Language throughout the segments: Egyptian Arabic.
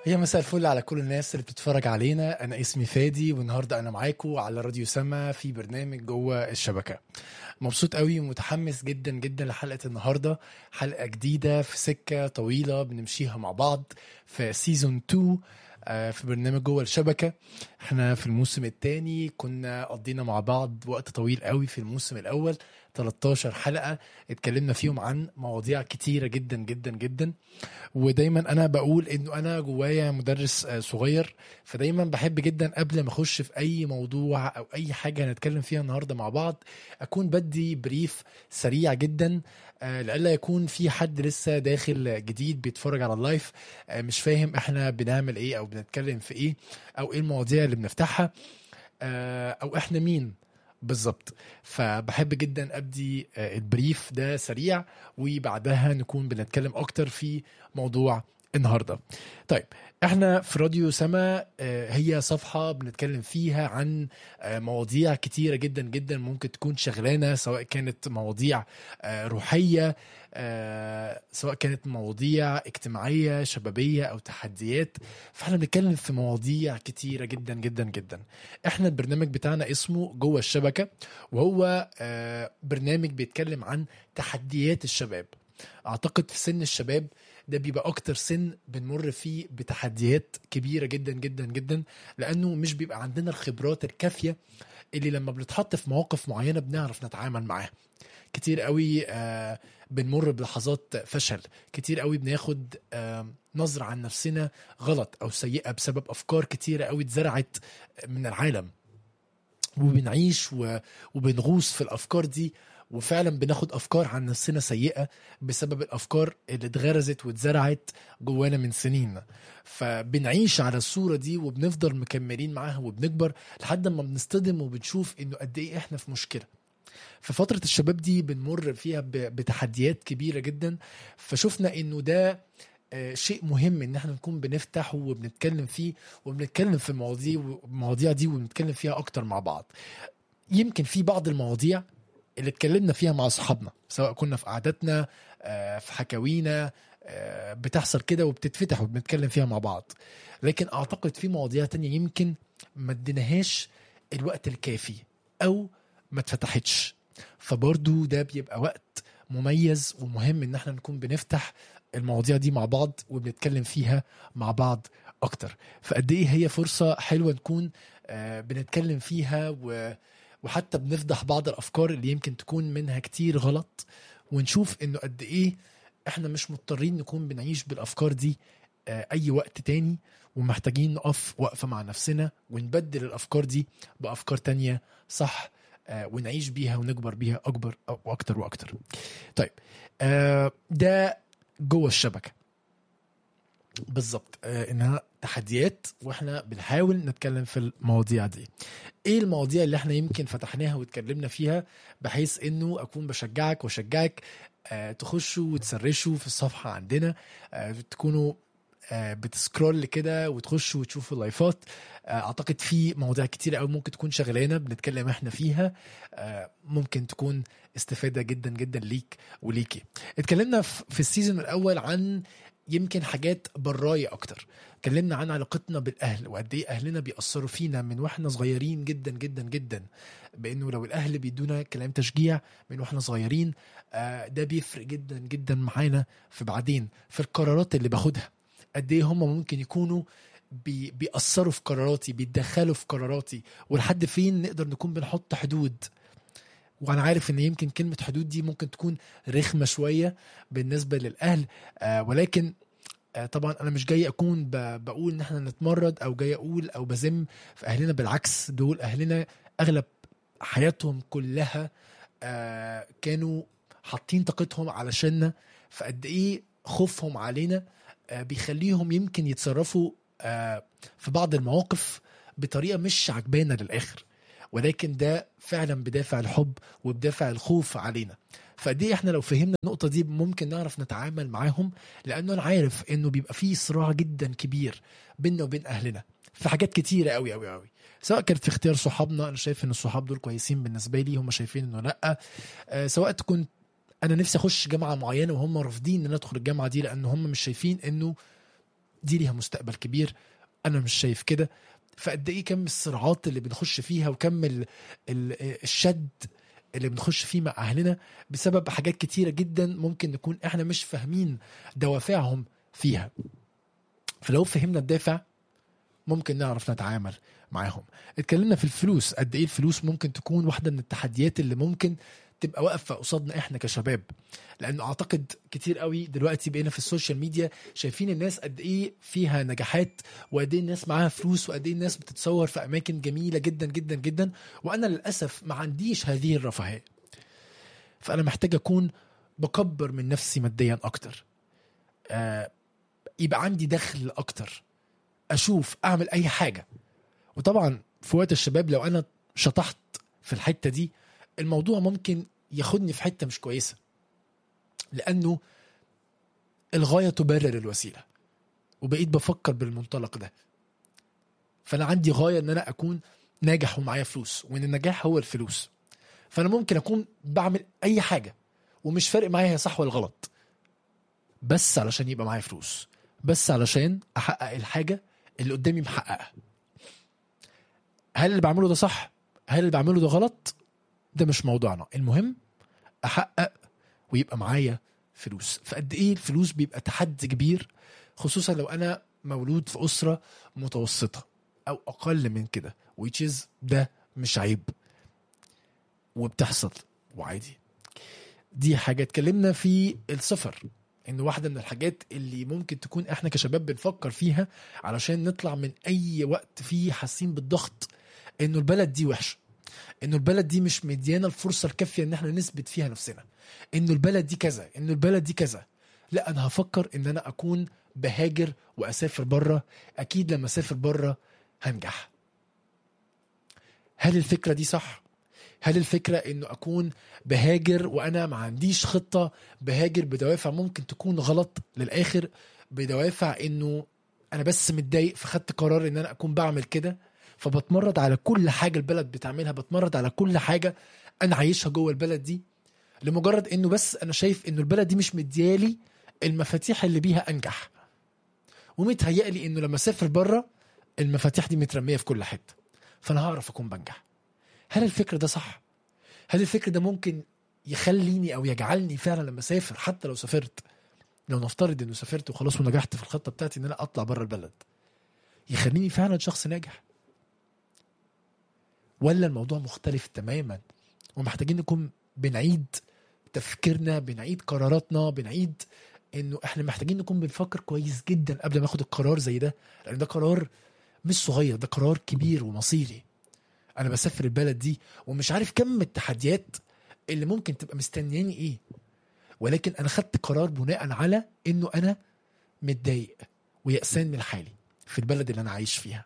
يا مساء الفل على كل الناس اللي بتتفرج علينا انا اسمي فادي والنهارده انا معاكم على راديو سما في برنامج جوه الشبكه مبسوط قوي ومتحمس جدا جدا لحلقه النهارده حلقه جديده في سكه طويله بنمشيها مع بعض في سيزون 2 آه، في برنامج جوه الشبكه احنا في الموسم الثاني كنا قضينا مع بعض وقت طويل قوي في الموسم الاول 13 حلقه اتكلمنا فيهم عن مواضيع كتيره جدا جدا جدا ودايما انا بقول انه انا جوايا مدرس آه، صغير فدايما بحب جدا قبل ما اخش في اي موضوع او اي حاجه هنتكلم فيها النهارده مع بعض اكون بدي بريف سريع جدا آه، لئلا يكون في حد لسه داخل جديد بيتفرج على اللايف آه، مش فاهم احنا بنعمل ايه او بنتكلم في ايه او ايه المواضيع اللي بنفتحها آه، او احنا مين بالظبط فبحب جدا ابدي آه، البريف ده سريع وبعدها نكون بنتكلم اكتر في موضوع النهارده طيب احنا في راديو سما آه، هي صفحه بنتكلم فيها عن آه، مواضيع كتيره جدا جدا ممكن تكون شغلانه سواء كانت مواضيع آه، روحيه آه، سواء كانت مواضيع اجتماعيه شبابيه او تحديات فاحنا بنتكلم في مواضيع كتيره جدا جدا جدا احنا البرنامج بتاعنا اسمه جوه الشبكه وهو آه، برنامج بيتكلم عن تحديات الشباب اعتقد في سن الشباب ده بيبقى اكتر سن بنمر فيه بتحديات كبيره جدا جدا جدا لانه مش بيبقى عندنا الخبرات الكافيه اللي لما بنتحط في مواقف معينه بنعرف نتعامل معاها كتير قوي آه بنمر بلحظات فشل كتير قوي بناخد آه نظرة عن نفسنا غلط أو سيئة بسبب أفكار كتيرة قوي اتزرعت من العالم وبنعيش و... وبنغوص في الأفكار دي وفعلا بناخد أفكار عن نفسنا سيئة بسبب الأفكار اللي اتغرزت واتزرعت جوانا من سنين فبنعيش على الصورة دي وبنفضل مكملين معاها وبنكبر لحد ما بنصطدم وبنشوف إنه قد إيه إحنا في مشكلة في فترة الشباب دي بنمر فيها ب- بتحديات كبيرة جدا فشفنا انه ده آه، شيء مهم ان احنا نكون بنفتح وبنتكلم فيه وبنتكلم في المواضيع المواضيع دي وبنتكلم فيها اكتر مع بعض يمكن في بعض المواضيع اللي اتكلمنا فيها مع اصحابنا سواء كنا في قعداتنا آه، في حكاوينا آه، بتحصل كده وبتتفتح وبنتكلم فيها مع بعض لكن اعتقد في مواضيع تانية يمكن ما اديناهاش الوقت الكافي او ما اتفتحتش فبرضو ده بيبقى وقت مميز ومهم ان احنا نكون بنفتح المواضيع دي مع بعض وبنتكلم فيها مع بعض اكتر فقد ايه هي فرصة حلوة نكون آه، بنتكلم فيها و وحتى بنفضح بعض الافكار اللي يمكن تكون منها كتير غلط ونشوف انه قد ايه احنا مش مضطرين نكون بنعيش بالافكار دي آه، اي وقت تاني ومحتاجين نقف وقفة مع نفسنا ونبدل الافكار دي بافكار تانية صح آه، ونعيش بيها ونكبر بيها اكبر واكتر واكتر طيب آه، ده جوه الشبكه بالظبط آه، انها تحديات واحنا بنحاول نتكلم في المواضيع دي ايه المواضيع اللي احنا يمكن فتحناها واتكلمنا فيها بحيث انه اكون بشجعك واشجعك آه، تخشوا وتسرشوا في الصفحه عندنا آه، تكونوا آه، بتسكرول كده وتخشوا وتشوفوا اللايفات آه، اعتقد في مواضيع كتير قوي ممكن تكون شغلانه بنتكلم احنا فيها آه، ممكن تكون استفاده جدا جدا ليك وليكي اتكلمنا في في السيزون الاول عن يمكن حاجات برايه اكتر اتكلمنا عن علاقتنا بالاهل وقد ايه اهلنا بيأثروا فينا من واحنا صغيرين جدا جدا جدا بانه لو الاهل بيدونا كلام تشجيع من واحنا صغيرين آه، ده بيفرق جدا جدا معانا في بعدين في القرارات اللي باخدها قد ايه هم ممكن يكونوا بي بيأثروا في قراراتي بيتدخلوا في قراراتي ولحد فين نقدر نكون بنحط حدود وانا عارف ان يمكن كلمه حدود دي ممكن تكون رخمه شويه بالنسبه للاهل آه ولكن آه طبعا انا مش جاي اكون ب- بقول ان احنا نتمرد او جاي اقول او بذم في اهلنا بالعكس دول اهلنا اغلب حياتهم كلها آه كانوا حاطين طاقتهم علشاننا فقد ايه خوفهم علينا آه بيخليهم يمكن يتصرفوا آه في بعض المواقف بطريقه مش عجبانه للاخر ولكن ده فعلا بدافع الحب وبدافع الخوف علينا فقد ايه احنا لو فهمنا النقطه دي ممكن نعرف نتعامل معاهم لانه انا عارف انه بيبقى فيه صراع جدا كبير بيننا وبين اهلنا في حاجات كتيره قوي قوي قوي سواء كانت في اختيار صحابنا انا شايف ان الصحاب دول كويسين بالنسبه لي هم شايفين انه لا آه، سواء تكون انا نفسي اخش جامعه معينه وهم رافضين ان أنا ادخل الجامعه دي لان هم مش شايفين انه دي ليها مستقبل كبير انا مش شايف كده فقد ايه كم الصراعات اللي بنخش فيها وكم ال ال الشد اللي بنخش فيه مع اهلنا بسبب حاجات كتيره جدا ممكن نكون احنا مش فاهمين دوافعهم فيها فلو فهمنا الدافع ممكن نعرف نتعامل معاهم اتكلمنا في الفلوس قد ايه الفلوس ممكن تكون واحده من التحديات اللي ممكن تبقى واقفه قصادنا احنا كشباب لانه اعتقد كتير قوي دلوقتي بقينا في السوشيال ميديا شايفين الناس قد ايه فيها نجاحات وقد ايه الناس معاها فلوس وقد ايه الناس بتتصور في اماكن جميله جدا جدا جدا وانا للاسف ما عنديش هذه الرفاهيه فانا محتاج اكون بكبر من نفسي ماديا اكتر آه يبقى عندي دخل اكتر اشوف اعمل اي حاجه وطبعا في وقت الشباب لو انا شطحت في الحته دي الموضوع ممكن ياخدني في حته مش كويسه لانه الغايه تبرر الوسيله وبقيت بفكر بالمنطلق ده فانا عندي غايه ان انا اكون ناجح ومعايا فلوس وان النجاح هو الفلوس فانا ممكن اكون بعمل اي حاجه ومش فارق معايا هي صح ولا غلط بس علشان يبقى معايا فلوس بس علشان احقق الحاجه اللي قدامي محققها هل اللي بعمله ده صح هل اللي بعمله ده غلط ده مش موضوعنا المهم احقق ويبقى معايا فلوس فقد ايه الفلوس بيبقى تحدي كبير خصوصا لو انا مولود في اسره متوسطه او اقل من كده which is ده مش عيب وبتحصل وعادي دي حاجه اتكلمنا في السفر ان واحده من الحاجات اللي ممكن تكون احنا كشباب بنفكر فيها علشان نطلع من اي وقت فيه حاسين بالضغط انه البلد دي وحشه انه البلد دي مش مديانا الفرصه الكافيه ان احنا نثبت فيها نفسنا انه البلد دي كذا انه البلد دي كذا لا انا هفكر ان انا اكون بهاجر واسافر بره اكيد لما اسافر بره هنجح هل الفكره دي صح هل الفكره انه اكون بهاجر وانا ما عنديش خطه بهاجر بدوافع ممكن تكون غلط للاخر بدوافع انه انا بس متضايق فخدت قرار ان انا اكون بعمل كده فبتمرد على كل حاجه البلد بتعملها بتمرد على كل حاجه انا عايشها جوه البلد دي لمجرد انه بس انا شايف انه البلد دي مش مديالي المفاتيح اللي بيها انجح ومتهيألي انه لما اسافر بره المفاتيح دي مترميه في كل حته فانا هعرف اكون بنجح هل الفكر ده صح هل الفكر ده ممكن يخليني او يجعلني فعلا لما اسافر حتى لو سافرت لو نفترض انه سافرت وخلاص ونجحت في الخطه بتاعتي ان انا اطلع بره البلد يخليني فعلا شخص ناجح ولا الموضوع مختلف تماما ومحتاجين نكون بنعيد تفكيرنا بنعيد قراراتنا بنعيد انه احنا محتاجين نكون بنفكر كويس جدا قبل ما اخد القرار زي ده لان ده قرار مش صغير ده قرار كبير ومصيري انا بسافر البلد دي ومش عارف كم التحديات اللي ممكن تبقى مستنياني ايه ولكن انا خدت قرار بناء على انه انا متضايق ويأسان من حالي في البلد اللي انا عايش فيها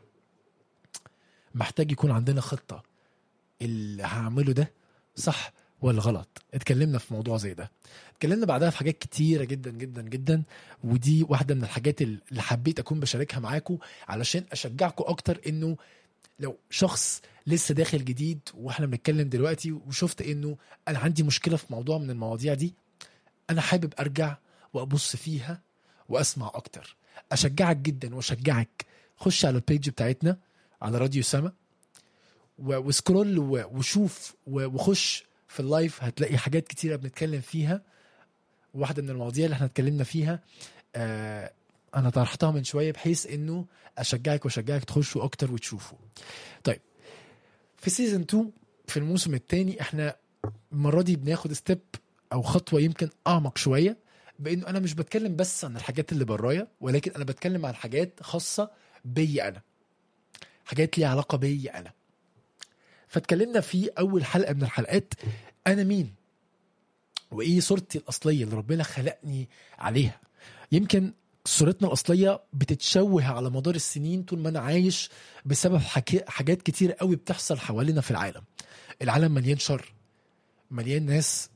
محتاج يكون عندنا خطة اللي هعمله ده صح ولا غلط اتكلمنا في موضوع زي ده اتكلمنا بعدها في حاجات كتيرة جدا جدا جدا ودي واحدة من الحاجات اللي حبيت أكون بشاركها معاكم علشان أشجعكم أكتر إنه لو شخص لسه داخل جديد واحنا بنتكلم دلوقتي وشفت انه انا عندي مشكله في موضوع من المواضيع دي انا حابب ارجع وابص فيها واسمع اكتر اشجعك جدا واشجعك خش على البيج بتاعتنا على راديو سما و- وسكرول و- وشوف و- وخش في اللايف هتلاقي حاجات كتيرة بنتكلم فيها واحدة من المواضيع اللي احنا اتكلمنا فيها آه انا طرحتها من شوية بحيث انه اشجعك واشجعك تخشوا اكتر وتشوفوا طيب في سيزون 2 في الموسم الثاني احنا المرة دي بناخد ستيب او خطوة يمكن اعمق شوية بانه انا مش بتكلم بس عن الحاجات اللي برايا ولكن انا بتكلم عن حاجات خاصة بيا انا حاجات ليها علاقه بيا انا فاتكلمنا في اول حلقه من الحلقات انا مين وايه صورتي الاصليه اللي ربنا خلقني عليها يمكن صورتنا الاصليه بتتشوه على مدار السنين طول ما انا عايش بسبب حكي- حاجات كتير قوي بتحصل حوالينا في العالم العالم مليان شر مليان ناس